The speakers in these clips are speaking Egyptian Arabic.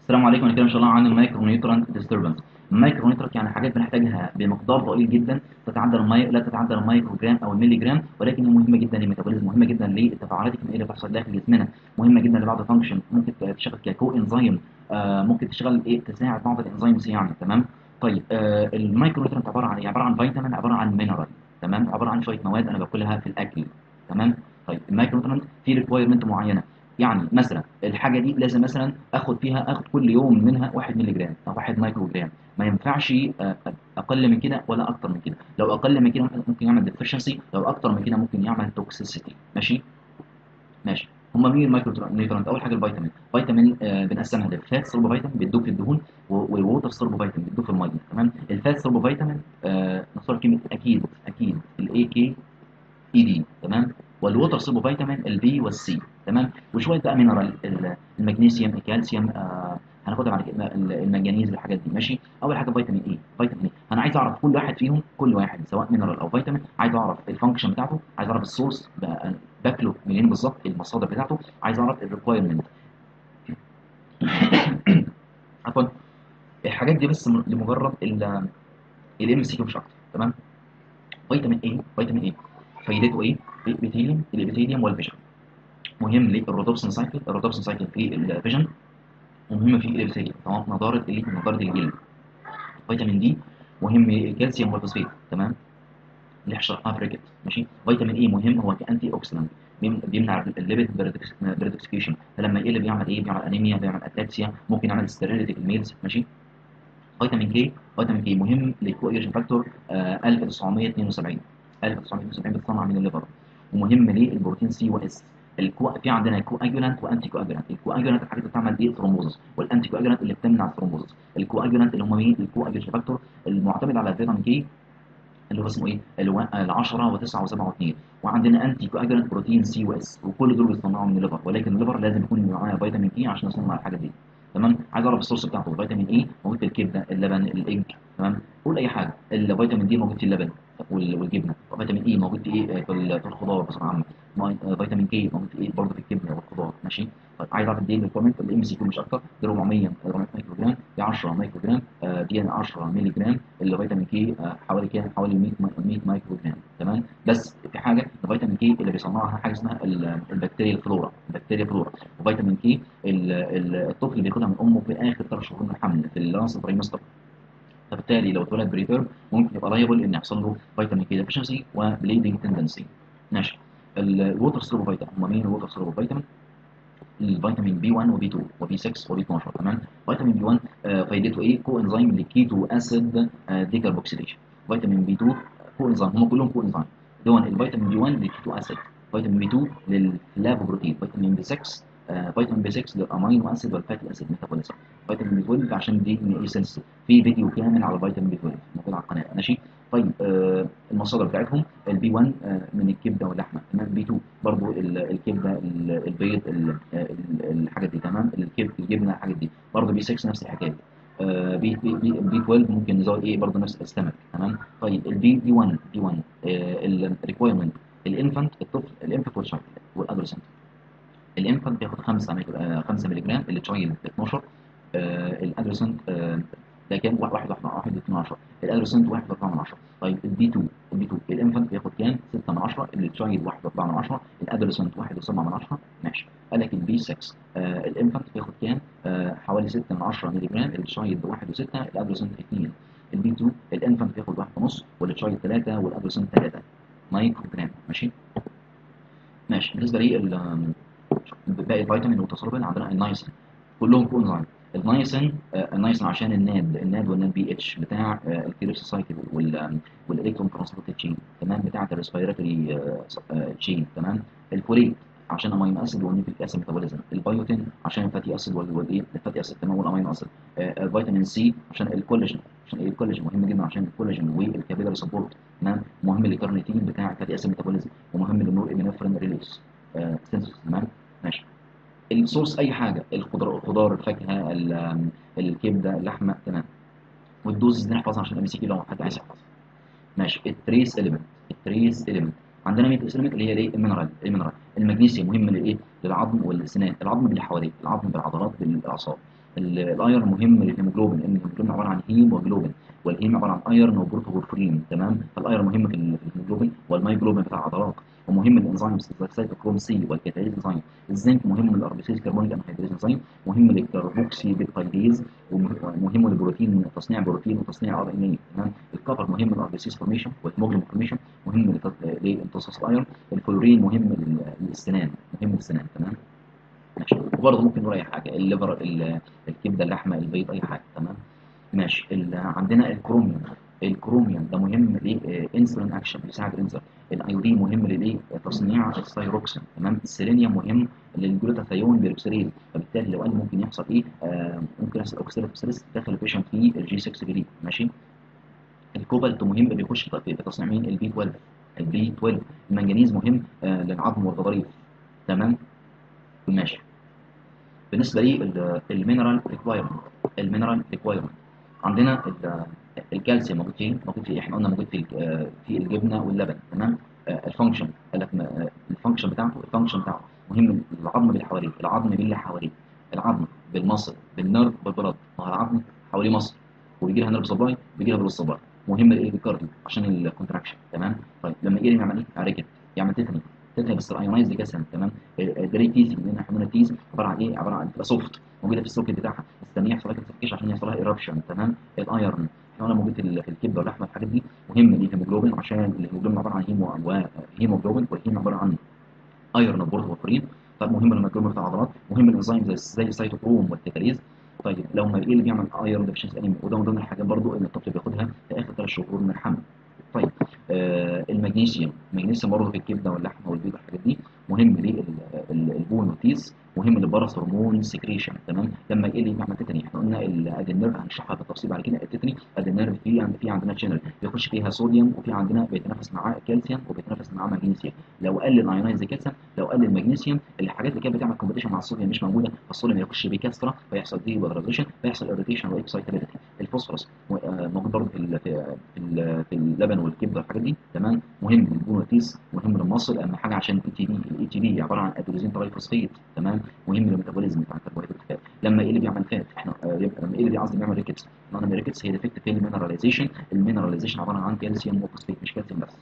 السلام عليكم هنتكلم ان شاء الله عن المايكرو نيوترانت ديستربنس المايكرو نيوترانت يعني حاجات بنحتاجها بمقدار ضئيل جدا تتعدى المي... لا تتعدى المايكرو جرام او الملي جرام ولكن هي مهمه جدا للميتابوليزم مهمه جدا للتفاعلات الكيميائيه اللي بتحصل داخل جسمنا مهمه جدا لبعض فانكشن ممكن تشتغل ككو انزيم آه ممكن تشتغل ايه تساعد بعض الانزيمز يعني تمام طيب آه المايكرو نيوترانت عباره عن ايه عباره عن فيتامين عباره عن مينرال تمام عباره عن شويه مواد انا باكلها في الاكل تمام طيب المايكرو نيوترانت في ريكوايرمنت معينه يعني مثلا الحاجه دي لازم مثلا اخد فيها اخد كل يوم منها 1 مللي جرام او 1 مايكرو جرام ما ينفعش اقل من كده ولا اكتر من كده لو اقل من كده ممكن يعمل ديفشنسي لو اكتر من كده ممكن يعمل توكسيسيتي ماشي ماشي هما مين المايكرو نيوترانت اول حاجه الفيتامين فيتامين آه بنقسمها للفات سولبو فيتامين بيدوب في الدهون والووتر سولبو فيتامين بيدوب في الميه تمام الفات سولبو فيتامين آه نختار كلمه اكيد اكيد الاي كي اي دي تمام والووتر سولبو فيتامين البي والسي تمام وشويه بقى مينرال المغنيسيوم الكالسيوم آه هناخدها بعد كده المنجنيز الحاجات دي ماشي اول حاجه فيتامين اي فيتامين اي انا عايز اعرف كل واحد فيهم كل واحد سواء مينرال او فيتامين عايز اعرف الفانكشن بتاعته عايز اعرف السورس باكله منين بالظبط المصادر بتاعته عايز اعرف الريكوايرمنت عفوا الحاجات دي بس لمجرد الام سي كيو مش اكتر تمام فيتامين اي فيتامين اي فايدته ايه الابيثيليوم الابيثيليوم والفيجن مهم للرودوبسن سايكل الرودوبسن سايكل في الفيجن ومهم في الابيثيليوم تمام نضاره اللي نضاره الجلد فيتامين دي مهم الكالسيوم والفوسفات تمام اللي شرحناها في ريكت ماشي فيتامين اي مهم هو كانتي اوكسيدنت بيمنع الليبيد بريدكسكيشن فلما يقل بيعمل ايه بيعمل انيميا بيعمل اتاكسيا ممكن يعمل ستيريليتي في الميلز ماشي فيتامين كي فيتامين كي مهم للكويرجن فاكتور آه 1972 1972 بتصنع من الليفر ومهم للبروتين سي واس الكو... في عندنا كواجولانت وانتي كواجولانت الكواجولانت الحاجات اللي بتعمل ايه ثرومبوزس والانتي كواجولانت اللي بتمنع الثرومبوزس الكواجولانت اللي هم مين الكواجولانت فاكتور المعتمد على الفيتامين كي اللي هو اسمه ايه ال 10 و9 و7 و2 وعندنا انتي كواجولانت بروتين سي واس وكل دول بيصنعوا من الليفر ولكن الليفر لازم يكون معاه فيتامين كي عشان يصنع الحاجه دي تمام عايز اعرف السورس بتاعته الفيتامين اي موجود في الكبده اللبن الايج تمام قول اي حاجه الفيتامين دي موجود في اللبن والجبنه فيتامين اي موجود في ايه في الخضار بصفه عامه فيتامين كي موجود في ايه برضه في الجبنه والخضار ماشي طيب عايز اعرف الدي ريكويرمنت الام سي كيو مش اكتر دي 400 400 مايكرو جرام دي 10 مايكرو جرام آه دي 10 مللي جرام الفيتامين كي آه حوالي كام حوالي 100 100 مايكرو جرام تمام بس في حاجه الفيتامين كي اللي بيصنعها حاجه اسمها البكتيريا الفلورا البكتيريا فلورا وفيتامين كي الطفل بياخدها من امه في اخر ثلاث شهور من الحمل في اللانس تريمستر فبالتالي لو اتولد بريتيرم ممكن يبقى لايبل ان يحصل له فيتامين كي ديفشنسي وبليدنج تندنسي ماشي الووتر سولو فيتامين هم مين الووتر سولو فيتامين الفيتامين بي 1 وبي 2 وبي 6 وبي 12 تمام فيتامين بي 1 آه فايدته ايه كو انزيم للكيتو اسيد آه ديكربوكسيليشن فيتامين بي 2 كو انزيم هم كلهم كو انزيم دول الفيتامين بي 1 للكيتو اسيد فيتامين بي 2 للفلافوبروتين فيتامين بي 6 آه فيتامين بي 6 للامينو اسيد والفاتي اسيد ميتابوليزم فيتامين بي 12 عشان دي ان اي سنسيتيف في فيديو كامل على الفيتامين بي 12 موجود على القناه ماشي طيب آه المصادر بتاعتهم البي 1 آه من الكبده واللحمه تمام بي 2 برضو الكبده البيض الحاجات دي تمام الجبنه الحاجات دي برضو بي 6 نفس الحكايه آه بي بي بي, بي 12 ممكن نزود ايه برضو نفس السمك تمام طيب البي بي 1 بي 1 الريكويرمنت الانفانت الطفل الانفانت والشايلد والادولسنت الانفانت بياخد 5 5 مللي جرام التشايلد 12 آه الادولسنت آه ده كام 1 1 1 2 10 الادولسنت 1 4 من 10 طيب البي 2 البي 2 الانفانت بياخد كام 6 من 10 التشايلد 1 4 من 10 الادولسنت 1 7 من 10 ماشي قال لك البي 6 آه الانفانت بياخد كام آه حوالي 6 من 10 مللي جرام التشايلد 1 و6 الادولسنت 2 البي 2 الانفانت بياخد 1 ونص والتشايلد 3 والادولسنت 3 مايكرو جرام ماشي ماشي بالنسبه لي باقي الفيتامين والتصرفين عندنا النايسين كلهم كو انزيم النايسين آه النايسين عشان الناد الناد والناد بي اتش بتاع آه الكريبس سايكل والالكترون ترانسبورت تشين تمام بتاعه الريسبيراتوري آه تشين تمام الفوليت عشان امينو اسيد والنيوكليك اسيد ميتابوليزم البيوتين عشان الفاتي اسيد والايه الفاتي اسيد تمام والامينو اسيد الفيتامين سي عشان الكولاجين عشان ايه الكولاجين مهم جدا عشان الكولاجين والكابيلاري سبورت تمام مهم للكارنيتين بتاع الفاتي اسيد ميتابوليزم ومهم للنور ايمينفرين ريليس سنسس تمام ماشي الصوص اي حاجه الخضار الخضار الفاكهه الكبده اللحمه تمام والدوز دي نحفظها عشان الام سي كيو لو حد عايز يحفظها ماشي التريس اليمنت التريس اليمنت عندنا مين الاليمنت اللي هي الايه المينرال المينرال المغنيسيوم مهم للايه للعظم والسنان العظم باللي حواليه العظم بالعضلات بالاعصاب ال- الايرون مهم للهيموجلوبين لان الهيموجلوبين عباره عن هيموجلوبين والهيم عباره عن ايرون وبروتوبورفرين تمام فالايرون مهم في ال- في الهيموجلوبين والمايجلوبين بتاع العضلات ومهم الانزيمز زي السيتوكروم سي والكتاليز انزيم الزنك مهم للاربيسيز كربونيك انهيدريز انزيم مهم للكربوكسي بيبتايديز ومهم للبروتين تصنيع بروتين وتصنيع ار ان اي تمام الكفر مهم للاربيسيز فورميشن والهيموجلوبين فورميشن مهم لت- لامتصاص الايرون الفلورين مهم لل- للسنان مهم للسنان تمام ماشي وبرضه ممكن نقول اي حاجه الليفر ال- الكبده اللحمه البيض اي حاجه تمام ماشي ال- عندنا الكروميوم الكروميوم ده مهم لانسولين اكشن بيساعد الانسولين الايودين مهم للايه تصنيع الثايروكسين تمام السيلينيوم مهم للجلوتاثيون بيروكسيليز فبالتالي لو قال ممكن يحصل ايه آه ممكن يحصل اوكسيداتيف ستريس داخل البيشنت في الجي 6 جديد ماشي الكوبالت مهم بيخش في في تصنيع مين البي 12 البي 12 المنجنيز مهم آه للعظم والغضاريف تمام ماشي بالنسبه لي المينرال ريكوايرمنت المينرال ريكوايرمنت عندنا ال- الكالسيوم موجود فين موجود في احنا قلنا موجود في ال- آه، في الجبنه واللبن تمام آه، الفانكشن قال لك ما- آه، الفانكشن بتاعته الفانكشن بتاعه مهم العظم باللي حواليه العظم باللي حواليه العظم بالمصل بالنرف بالبلد ما هو العظم حواليه مصل وبيجي لها نرف سبلاي بيجي لها بالصباع مهم الايه الكارديو عشان الكونتراكشن تمام طيب لما يجي يعمل ايه يعركت يعمل تيتاني تيتاني بس الايونايز جسم تمام الدري تيزي لان احنا قلنا التيز عباره عن ايه عباره عن بتبقى سوفت موجوده في السوكت بتاعها استنيه يحصل لها كالسيفيكيشن عشان يحصل لها ايربشن تمام الايرون احنا قلنا موجود في ال- في الكبده واللحمه الحاجات دي مهم للهيموجلوبين عشان الهيموجلوبين عباره عن هيمو وهيموجلوبين والهيم عباره عن ايرون وبروتوفورين طب مهم للميكروب بتاع العضلات مهم الانزيم زي زي السيتوكروم والتكاليز طيب لو ما ايه اللي بيعمل ايرون ديفشنسي انيميا وده من ضمن الحاجات برضو اللي الطفل بياخدها في اخر ثلاث شهور من الحمل طيب آه المغنيسيوم المغنيسيوم برضه في الكبده واللحمه والبيض والحاجات دي مهم للبون والتيز مهم للبرص هرمون سكريشن تمام لما يقل يعمل تيتاني احنا قلنا ال- ادي النيرف هنشرحها بالتفصيل بعد كده التيتاني ادي النيرف في عند في عندنا شانل بيخش فيها صوديوم وفي عندنا بيتنافس معاه كالسيوم وبيتنافس معاه مغنيسيوم لو قل الايونايز كالسيوم لو قل المغنيسيوم الحاجات اللي كانت بتعمل كومبيتيشن مع الصوديوم مش موجوده فالصوديوم يخش بكثره فيحصل دي بودريزيشن فيحصل اريتيشن واكسايتابيلتي الفوسفورس و- آه، موجود برضه في ال- في في ال- في اللبن والكبده والحاجات دي تمام مهم للبون والتيس مهم للمصل اهم حاجه عشان الاي تي دي الاي تي دي عباره عن ادرينالين ترايفوسفيت تمام مهم للميتابوليزم بتاع الكربوهيدرات الفات لما يقل بيعمل فات احنا آه، يبقى لما يقل دي قصدي بيعمل ريكتس احنا قلنا الريكتس هي ديفكت في المينراليزيشن المينراليزيشن عباره عن كالسيوم وفوسفيت مش كالسيوم بس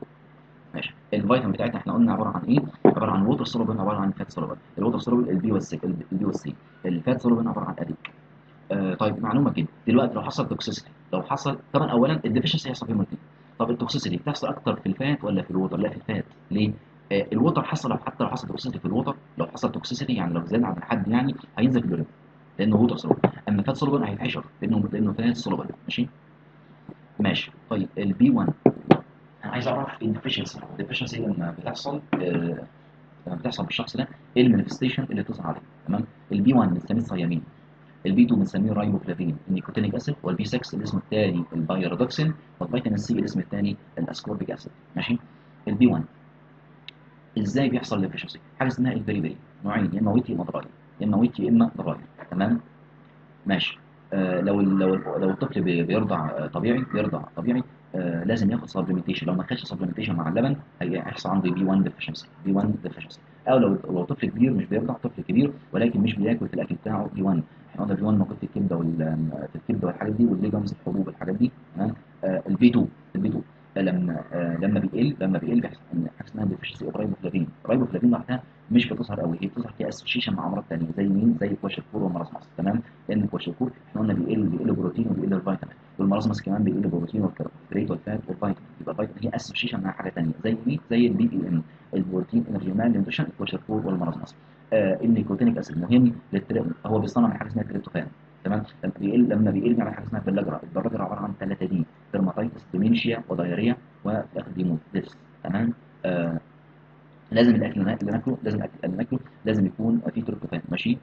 ماشي الفيتامين بتاعتنا احنا قلنا عباره عن ايه عباره عن ووتر سولوبل عباره عن فات سولوبل الووتر سولوبل البي والسي البي والسي الفات سولوبل عباره عن اديك آه طيب معلومه كده دلوقتي لو حصل توكسيسيتي لو حصل طبعا اولا الديفيشنسي هيحصل في الاثنين طب التوكسيسيتي بتحصل اكتر في الفات ولا في الووتر لا في الفات ليه آه الووتر حصل لو حتى لو حصل توكسيسيتي في الووتر لو حصل توكسيسيتي يعني لو زاد عن الحد يعني هينزل في اليورين لانه ووتر سولوبل اما فات سولوبل هيتحشر لانه لانه فات سولوبل ماشي ماشي طيب البي 1 انا عايز اعرف الديفيشنسي الديفيشنسي لما بتحصل آه لما بتحصل بالشخص ده ايه المانيفستيشن اللي بتظهر عليه تمام البي 1 بنسميه صيامين البي 2 بنسميه رايبوفلافين النيكوتينيك اسيد والبي 6 الاسم الثاني البايرودوكسين والفيتامين سي الاسم الثاني الاسكوربيك اسيد ماشي البي 1 ازاي بيحصل الديفيشنسي حاجه اسمها البريبري نوعين يا اما ويت يا اما ضراير يا اما ويت يا اما ضراير تمام ماشي آه لو ال- لو ال- لو الطفل بي- بيرضع آه، طبيعي بيرضع طبيعي آه لازم ياخد سبلمنتيشن لو ما خدش سبلمنتيشن مع اللبن هيحصل عنده بي 1 ديفيشنسي بي 1 ديفيشنسي او لو لو طفل كبير مش بيرضع طفل كبير ولكن مش بياكل في الاكل بتاعه بي 1 احنا قلنا بي 1 موجود في الكبده وال في الكبده والحاجات دي والليجمز الحبوب الحاجات دي تمام آه البي 2 البي 2 لما آه لما بيقل لما بيقل بيحصل إن حاجه اسمها ديفيشنسي اوف رايبوفلافين الرايبوفلافين لوحدها مش بتظهر قوي هي بتظهر كاسوشيشن مع امراض ثانيه زي مين زي كواشيكور ومراسمس تمام لان الكواشيكور احنا قلنا بيقل بيقل بروتين وبيقل الفيتامين والمراسمس كمان بيقل بروتين والكربوهيدرات والفات والفيتامين يبقى الفيتامين هي اسوشيشن مع حاجه ثانيه زي مين زي البي بي ام البروتين انرجي مان نيوتريشن الكواشيكور والمراسمس آه النيكوتينيك اسيد مهم للتر... هو بيصنع من حاجه اسمها التريبتوفان تمام لما بيقل لما بيقل بيعمل حاجه اسمها البلاجرا البلاجرا عباره عن ثلاثه دي درماتيتس ديمنشيا ودايريا وفي الاخر بيموت ديفس تمام آه لازم الاكل اللي ناكله لازم الاكل اللي ناكله لازم يكون فيه تريبتوفان ماشي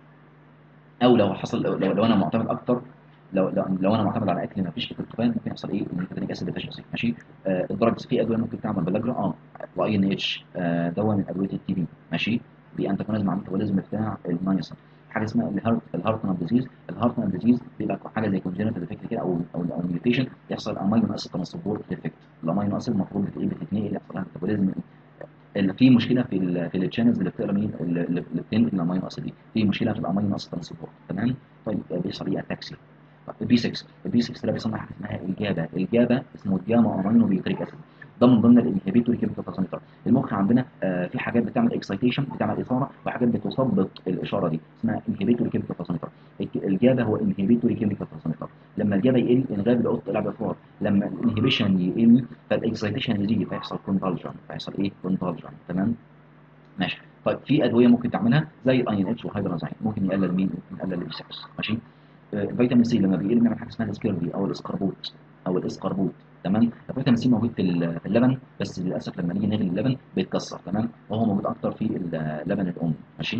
او لو حصل لو, لو, لو انا معتمد اكتر لو لو, لو انا معتمد على اكل ما فيش فيه تريبتوفان ممكن يحصل ايه النيكوتينيك اسيد ديفيشنسي ماشي آه الدرجز في ادويه ممكن تعمل بلاجرا اه واي ان اتش آه دواء من ادويه التي بي ماشي بيانتاجونيزم مع الميتابوليزم بتاع المايسن حاجه اسمها الهارت الهارتمان ديزيز الهارتمان ديزيز بيبقى حاجه زي كونجنتال ديفكت كده او او او ميوتيشن يحصل امينو اسيد ترانسبورت ديفكت الامينو اسيد المفروض بتلاقيه بتتنقل يحصل لها ميتابوليزم اللي في مشكله في ال في التشانلز اللي بتقرا مين اللي اللي بتنقل الامينو اسيد دي في مشكله في الامينو اسيد ترانسبورت تمام طيب آه، بيحصل ايه اتاكسيا البي 6 البي 6 ده بيصنع حاجه اسمها الجابا الجابا اسمه الجاما امينو بيوتريك اسيد ده من ضمن الانهبيتوري كيميكال ترانسميتر المخ عندنا آه في حاجات بتعمل اكسايتيشن بتعمل اثاره وحاجات بتثبط الاشاره دي اسمها انهبيتوري كيميكال ترانسميتر الجابا هو انهبيتوري كيميكال ترانسميتر لما الجابا يقل انغاب القط يلعب اثار لما الانهبيشن يقل فالاكسايتيشن يزيد فيحصل كونفالجن فيحصل ايه كونفالجن تمام ماشي طيب في ادويه ممكن تعملها زي الاي ان اتش والهايدرازاين ممكن يقلل مين ممكن يقلل البي 6 ماشي آه، فيتامين سي لما بيقل بيعمل حاجه اسمها السكيربي او الاسكربوت او الاسكربوت تمام الفيتامين سي موجود في ال- في اللبن بس للاسف لما نيجي نغلي اللبن بيتكسر تمام وهو موجود اكتر في ال- لبن الام ماشي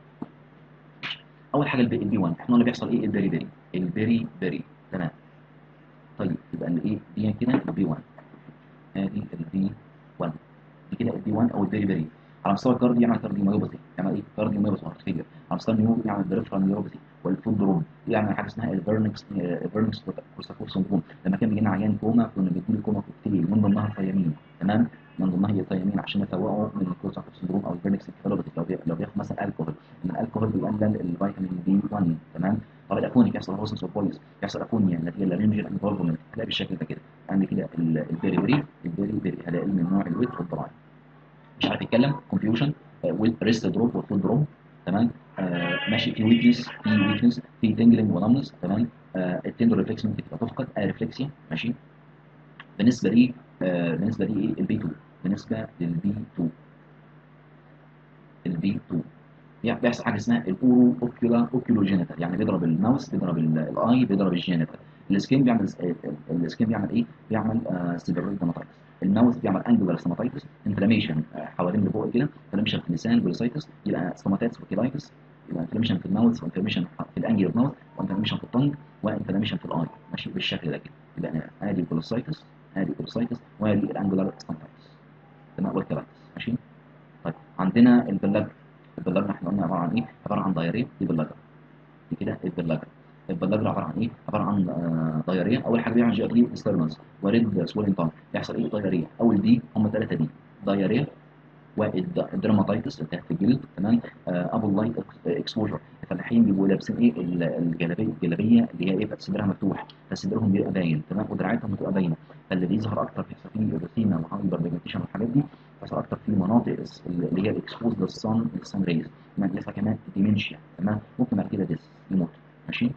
اول حاجه البي, البي 1 احنا اللي بيحصل ايه البيري بيري البيري بيري تمام طيب يبقى الايه دي كده البي 1 ادي البي 1 دي كده البي 1 او البيري بيري على مستوى الكارديو يعمل كارديو مايوباثي يعمل ايه كارديو مايوباثي هارت فيلير على مستوى النيورو يعمل بريفرال نيوروباثي والفود دروب يعمل حاجه اسمها البرنكس البرنكس كورساكوف سندروم لما كان بيجينا عيان كوما كنا بنديله كوما كوكتيل من ضمنها الثيامين تمام من ضمنها هي الثيامين عشان نفوقه من الكورساكوف سندروم او البرنكس انكفالوباثي لو بي- لو بياخد مثلا الكحول ان الكحول بيقلل الفيتامين بي 1 تمام طب الاكونيك يحصل هوسنس اوف يحصل اكونيا نتيجه للرينجر انفولفمنت هتلاقي بالشكل ده كده عندي كده ال- البيري بيري البيري بيري هلاقي من نوع الويت والضراعي مش عارف يتكلم كونفيوجن ريست دروب وفول دروب تمام آه ماشي في ويكنس في ويكنس في تنجلنج ونمنس تمام آه التندر ريفلكس ممكن تبقى تفقد اريفلكسيا ماشي بالنسبه لي آه بالنسبه لي ايه البي 2 بالنسبه للبي 2 البي 2 يعني بيحصل حاجه اسمها الاورو اوكيولا اوكيولو جينيتال يعني بيضرب الماوس بيضرب ال- الاي بيضرب الجينيتال السكين بيعمل السكين بيعمل ايه؟ بيعمل آه سيبرويد ديماتايتس الماوس بيعمل انجولار ستوماتايتس انفلاميشن حوالين لفوق كده انفلاميشن في اللسان بوليسايتس يبقى ستوماتايتس وكيلايتس يبقى انفلاميشن في الماوس وانفلاميشن في الانجل اوف ماوس وانفلاميشن في الطنج وانفلاميشن في الاي ماشي بالشكل ده كده يبقى انا ادي البوليسايتس ادي البوليسايتس وادي الانجولار ستوماتايتس تمام والكيلايتس ماشي طيب عندنا البلاجر البلاجر احنا قلنا عباره عن ايه؟ عباره عن دايريه دي بلاجر دي كده البلاجر البلاجر عباره عن ايه؟ عباره عن آه، دايريه اول حاجه بيعمل جي ار دي ديستربنس وريد سويلنج تانج يحصل ايه دايريه اول دي هم ثلاثه دي دايريه والدرماتايتس اللي تحت الجلد تمام آه، ابو لايت اكسبوجر الفلاحين بيبقوا لابسين ايه ال- الجلابيه الجلابيه اللي هي ايه بقى صدرها مفتوح فصدرهم بيبقى باين تمام ودراعاتهم بتبقى باينه فاللي بيظهر اكتر بيحصل فيه الروتينا والهايبر بيجمنتيشن والحاجات دي بيحصل اكتر في مناطق الس- اللي هي الاكسبوز للصن للصن ريز كمان بيحصل كمان ديمنشيا تمام ممكن بعد كده ديس يموت ماشي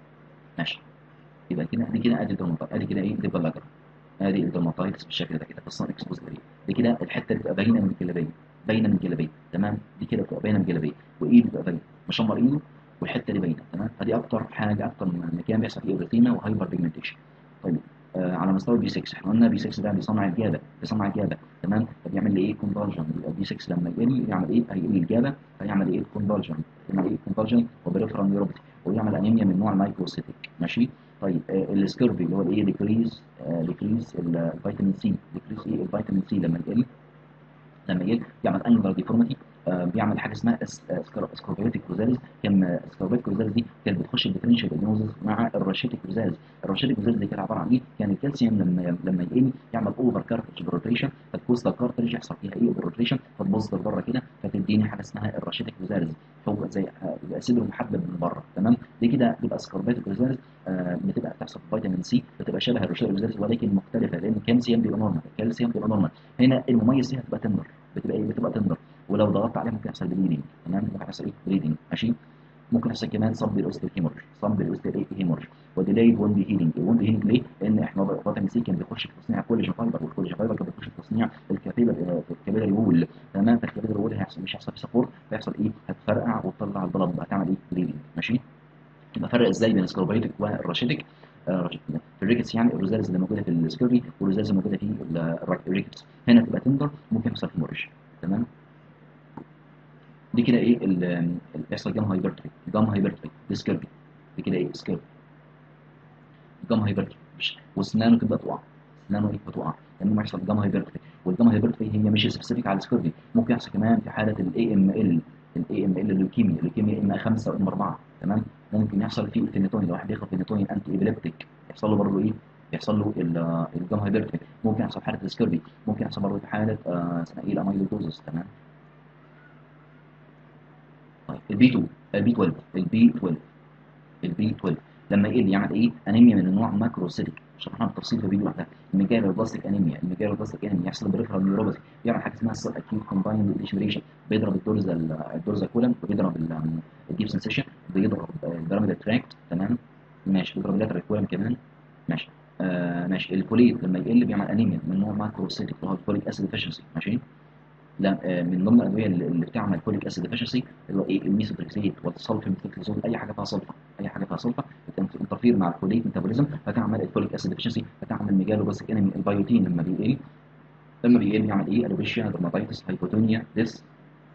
ماشي يبقى كده دي كده ادي الدرماتايتس ادي كده ايه دي بلاجر ادي الدرماتايتس بالشكل ده كده في الصن اكسبوز دي دي كده الحته اللي بتبقى باينه من الجلابيه باينه من الجلابيه تمام دي كده بتبقى باينه من الجلابيه وايد بتبقى باينه مشمر ايده والحته دي باينه تمام فدي اكتر حاجه اكتر من مكان بيحصل فيه روتينا وهايبر بيجمنتيشن طيب آه على مستوى البي 6 احنا قلنا بي 6 ده بيصنع الجابه بيصنع الجابه تمام فبيعمل لي ايه كونفرجن البي 6 لما يقل يعمل ايه هيقل الجابه فيعمل ايه كونفرجن يعمل ايه كونفرجن وبريفرال نيوروباثي ويعمل انيميا من نوع المايكروسيتيك ماشي طيب آه السكيرفي اللي هو الايه ديكريز آه ديكريز الفيتامين سي ديكريز ايه الفيتامين سي لما يقل لما يجي يعمل انجلر ديفورميتي بيعمل حاجه اسمها سكروبيوتيك كروزاليز كان سكروبيوتيك كروزاليز دي كانت بتخش الديفرنشال ديجنوزز مع الراشيتيك كروزاليز الراشيتيك كروزاليز دي كانت عباره عن ايه؟ كان الكالسيوم لما لما يقل يعمل اوفر كارتريج بروتريشن فتكوست الكارتريج يحصل فيها ايه بروتريشن فتبص لبره كده فتديني حاجه اسمها الراشيتيك كروزاليز هو زي يبقى صدره محبب من بره تمام دي كده بيبقى سكروبيوتيك كروزاليز آه بتبقى بتحصل في فيتامين سي بتبقى شبه الراشيتيك كروزاليز ولكن مختلفه لان الكالسيوم بيبقى نورمال الكالسيوم بيبقى نورمال هنا المميز فيها تبقى تندر بتبقى ايه بتبقى تندر ولو ضغطت عليها ممكن يحصل بليدنج تمام ممكن يحصل ايه بليدنج ماشي ممكن يحصل كمان صب الاوستر هيمورج صب الاوستر ايه هيمورج وديلاي ووند هيلينج الوند هيلينج ليه؟ لان احنا فيتامين سي كان بيخش في تصنيع كولاجين فايبر والكولاجين فايبر كان بيخش في تصنيع الكابيلر في الكابيلر وول تمام فالكابيلر وول هيحصل مش هيحصل في سبورت فيحصل ايه؟ هتفرقع وتطلع البلد هتعمل ايه؟ بليدنج ماشي يبقى فرق ازاي بين السكروبيتك والراشيتك آه في الريكتس يعني الروزالز اللي موجوده في السكيربي والروزالز اللي موجوده في الريكتس هنا تبقى تندر ممكن يحصل هيموريج تمام دي كده ايه اللي بيحصل جام هايبرتري جام هايبرتري دي سكيربي دي كده ايه سكيربي جام هايبرتري واسنانه تبدا تقع اسنانه ايه بتقع لما يحصل جام هايبرتري والجام هايبرتري هي مش سبيسيفيك على السكيربي ممكن يحصل كمان في حاله الاي ام ال الاي ام ال الليوكيميا الليوكيميا ام 5 وام 4 تمام ممكن يحصل فيه الفينيتونين لو واحد بياخد فينيتونين انتي ايبيليبتيك يحصل له برضه ايه يحصل له الجام هايبرتري ممكن يحصل في حاله السكربي ممكن يحصل برضه في حاله آه، اسمها ايه الاميلويدوزس تمام طيب البي 2 البي 12 البي 12 البي 12 لما يقل يعمل ايه انيميا من النوع ماكروسيتيك شرحناها بالتفصيل في فيديو لوحدها الميجالوبلاستيك انيميا الميجالوبلاستيك انيميا يحصل بريفرال نيوروباثي يعمل حاجه اسمها سيل اكيوت كومبايند ديجنريشن بيضرب الدورزا الدورزا كولم وبيضرب ال- الديب سنسيشن بيضرب البيراميدال تراكت تمام ماشي بيضرب اللاترال كولم كمان ماشي آه ماشي الفوليت لما يقل بيعمل انيميا من نوع ماكروسيتيك اللي هو الفوليك اسيد ديفشنسي ماشي لا آه، من ضمن الادويه اللي اللي بتعمل كوليك اسيد ديفشنسي اللي هو ايه الميثوتريكسيت والسلفاميثوكسيزول اي حاجه فيها صلفه اي حاجه فيها صلفه بتنترفير مع الفوليك ميتابوليزم فتعمل الكوليك اسيد ديفشنسي فتعمل ميجالوباسيك انمي البيوتين لما بيقل لما بيقل يعمل ايه الوبيشيا درماتيتس هايبوتونيا ديس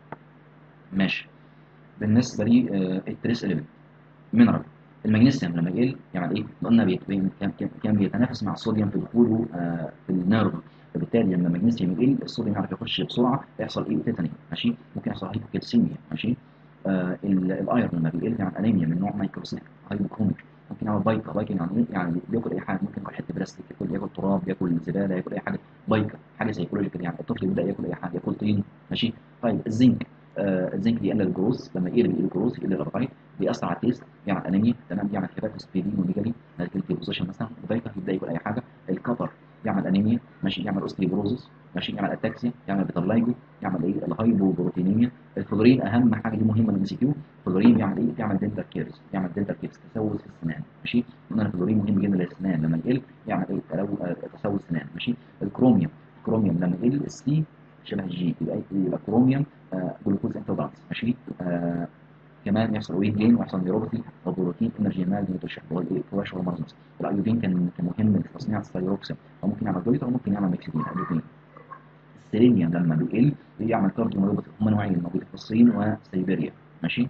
ماشي بالنسبه لي آه، التريس اليمنت مينرال المغنيسيوم لما يقل يعمل ايه؟ قلنا بيت- بي- كان كان- كان بيتنافس مع الصوديوم في دخوله آه، في النيرف فبالتالي لما المغنيسيوم يقل الصوديوم يعرف يخش بسرعه يحصل ايه تيتاني ماشي ممكن يحصل هايبوكالسيميا ماشي آه ال- الايرون لما بيقل يعمل انيميا من نوع مايكروسيك هايبوكروميك ممكن يعمل بايكا بايكا يعني ايه؟ يعني بياكل اي حاجه ممكن ياكل حته بلاستيك ياكل ياكل تراب ياكل زباله ياكل اي حاجه بايكا حاجه سيكولوجيكال يعني الطفل يبدا ياكل اي حاجه ياكل طين ماشي طيب الزنك آه الزنك بيقلل الجروث لما يقل بيقل الجروث يقل الابرايت بيأثر على التيست بيعمل انيميا تمام بيعمل هيباتوس بيدين وميجالي نتيجه بوزيشن مثلا البايكا يبدا ياكل اي حاجه الكبر يعمل انيميا ماشي يعمل اوستيوبروزس ماشي يعمل اتاكسيا يعمل بيترلايجو يعمل ايه الهايبوبروتينيميا الفلورين اهم حاجه دي مهمه للام سي كيو الفلورين بيعمل ايه بيعمل دنتال كيرز يعمل دنتال كيرز تسوس في السنان ماشي قلنا الفلورين مهم جدا للسنان لما يقل يعمل ايه تلو... آه، تسوس سنان ماشي الكروميوم الكروميوم لما يقل السي شبه الجي يبقى يبقى كروميوم آه جلوكوز انتودانس ماشي آه كمان يحصل ويت جين ويحصل نيوروباثي وبروتين انرجي مال نيوتريشن اللي هو الايه فلاش هرمونز الايودين كان كان مهم لتصنيع الثايروكسين فممكن يعمل جلوتين وممكن يعمل ميكسيدين الايودين السيلينيوم لما بيقل بيعمل كارديو نيوروباثي هم نوعين موجودين في الصين وسيبيريا ماشي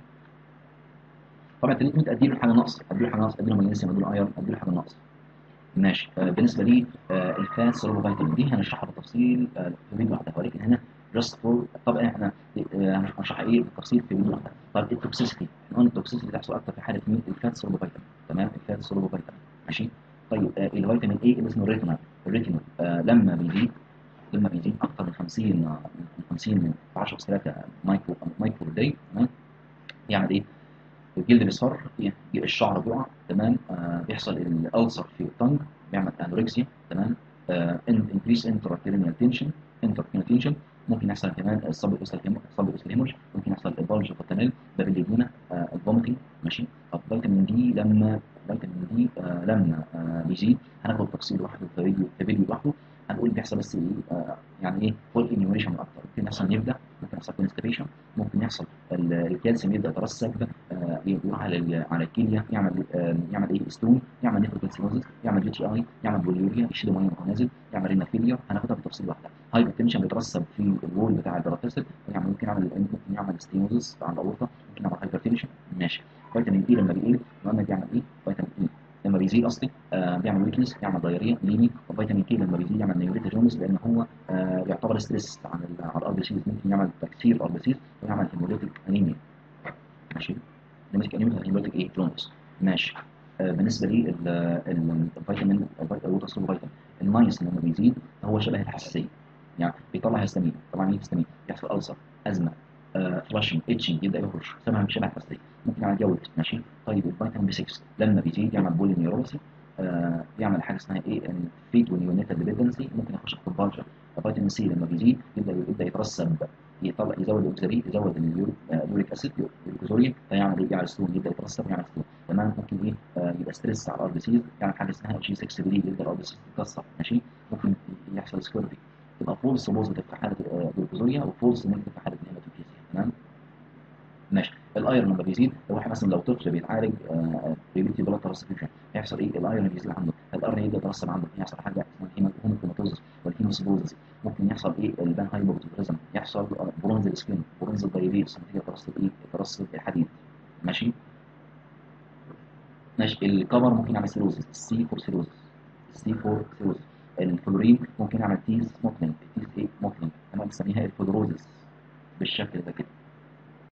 طبعا التريتمنت اديله حاجه ناقصه اديله حاجه ناقصه اديله مغنيسيوم اديله ايرون اديله حاجه ناقصه ماشي آه بالنسبه لي آه الفات سولو فيتامين دي هنشرحها بالتفصيل آه في فيديو واحده ولكن هنا جاست فور طبعا احنا آه هنشرحها ايه بالتفصيل في فيديو واحده طب التوكسيسيتي احنا قلنا التوكسيسيتي بتحصل اكتر في حاله مين الفات سولو فيتامين تمام الفات سولو فيتامين ماشي طيب آه الفيتامين اي اللي اسمه الريتينول الريتينول آه لما بيزيد لما بيزيد اكتر من 50 آه، من 50 من 10 3 مايكرو مايكرو داي تمام يعمل ايه؟ الجلد بيصفر الشعر بيقع تمام آه بيحصل الالسر في التنج بيعمل انوركسيا تمام آه انكريس انتراكرينيال تنشن انتراكرينيال تنشن ممكن يحصل كمان الصب الصب الهيموج ممكن يحصل البلج فالتنال بابليدينا آه الفوميتنج ماشي طب فيتامين دي لما فيتامين دي آه لما آه بيزيد هناخد تفصيل لوحده في فيديو في فيديو لوحده هنقول بيحصل بس ايه آه يعني ايه فول انيوريشن اكتر ممكن يحصل يبدا ممكن يحصل كونستيبيشن ممكن يحصل ال- الكالسيوم يبدا يترسب آه، يروح على ال- على الكليه يعمل آه، يعمل ايه ستون يعمل نيفروكالسينوزس يعمل جي تي اي يعمل بوليوريا يشيل ميه وهو نازل يعمل رينا فيلير هناخدها بالتفصيل واحده هايبر تنشن بيترسب في الوول بتاع البراتيسل يعمل ممكن يعمل ممكن يعمل ستينوزس على الاورطه ممكن يعمل هايبر تنشن ماشي فيتامين اي لما بيقل قلنا بيعمل ايه فيتامين اي لما بيزيد قصدي آه بيعمل ويكنس يعمل ضياريه ليني وفيتامين كي لما بيزيد يعمل نيوريتوجينوس لان هو آه يعتبر ستريس عن ال- على الار بي سيز ممكن يعمل تكسير الار بي سيز ويعمل هيموليتيك انيميا ماشي هيموليتيك انيميا هيموليتيك ايه جونز ماشي آه بالنسبه لي ال- ال- الفيتامين الووتر سول فيتامين النايس لما بيزيد هو شبه الحساسيه يعني بيطلع هيستامين طبعا ايه هيستامين يحصل ألسر ازمه آه فلاشنج اتشنج يبدا يخرج شبه شبه الحساسيه ممكن يعمل جود ماشي طيب الفيتامين بي 6 لما بيزيد يعمل بولي نيوروسي آه يعمل حاجه اسمها ايه فيت ونيونيتال ديبندنسي ممكن يخش في البالجر الفيتامين سي لما بيزيد يبدا يبدا يترسب يطلع يزود الاوكساليت يزود اليوريك اسيد الجلوكوزوريا فيعمل ايه يعمل ستون يبدا يترسب يعمل ستون تمام ممكن ايه آه يبقى ستريس على الار بي سيز يعمل حاجه اسمها جي 6 بي يبدا الار بي سيز تتكسر ماشي ممكن يحصل سكوربي تبقى فولس بوزيتيف في حاله آه، جلوكوزوريا وفولس نيجاتيف في حاله هيماتوبيزيا تمام ماشي الايرون لما بيزيد لو واحد مثلا لو طفل بيتعالج بريبيتي بلاد ترانسفيوجن هيحصل ايه الايرون بيزيد عنده الايرون يبدا يترسب عنده يحصل حاجه اسمها الهيماتوماتوزس والهيموسبوزس ممكن يحصل ايه البان هايبوبوتيزم يحصل آه، برونز السكين برونز الدايبيتس نتيجه ترسب ايه ترسب الحديد ماشي ماشي الكفر ممكن يعمل سيروزس السي فور سيروزس السي فور سيروزس الفلورين ممكن يعمل تيز موتلينج تيز ايه موتلينج تمام بنسميها الفلوروزس بالشكل ده كده